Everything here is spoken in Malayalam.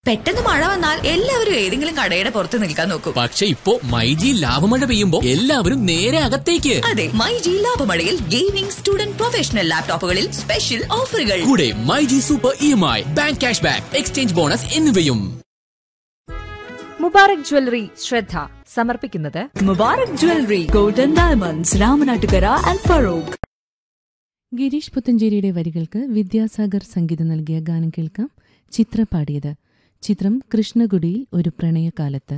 പെട്ടെന്ന് മഴ വന്നാൽ എല്ലാവരും ഏതെങ്കിലും കടയുടെ പുറത്ത് നിൽക്കാൻ നോക്കും പക്ഷെ ഇപ്പോ മൈജി ലാഭമഴ പെയ്യുമ്പോ എല്ലാവരും നേരെ അകത്തേക്ക് അതെ മൈ ജി ലാഭമഴയിൽ ഗെയിമിംഗ് സ്റ്റുഡന്റ് പ്രൊഫഷണൽ ലാപ്ടോപ്പുകളിൽ സ്പെഷ്യൽ ഓഫറുകൾ കൂടെ myG super E M I bank cash back exchange bonus എന്നിവയും മുബാറക് ജ്വല്ലറി ശ്രദ്ധ സമർപ്പിക്കുന്നത് Mubarak jewellery golden diamonds Ramanattukara and Farook Gireesh പുത്തഞ്ചേരിയുടെ വരികൾക്ക് വിദ്യാസാഗർ സംഗീതം നൽകിയ ഗാനം കേൾക്കാം ചിത്ര പാടിയത് ചിത്രം കൃഷ്ണഗുഡിയിൽ ഒരു പ്രണയകാലത്ത്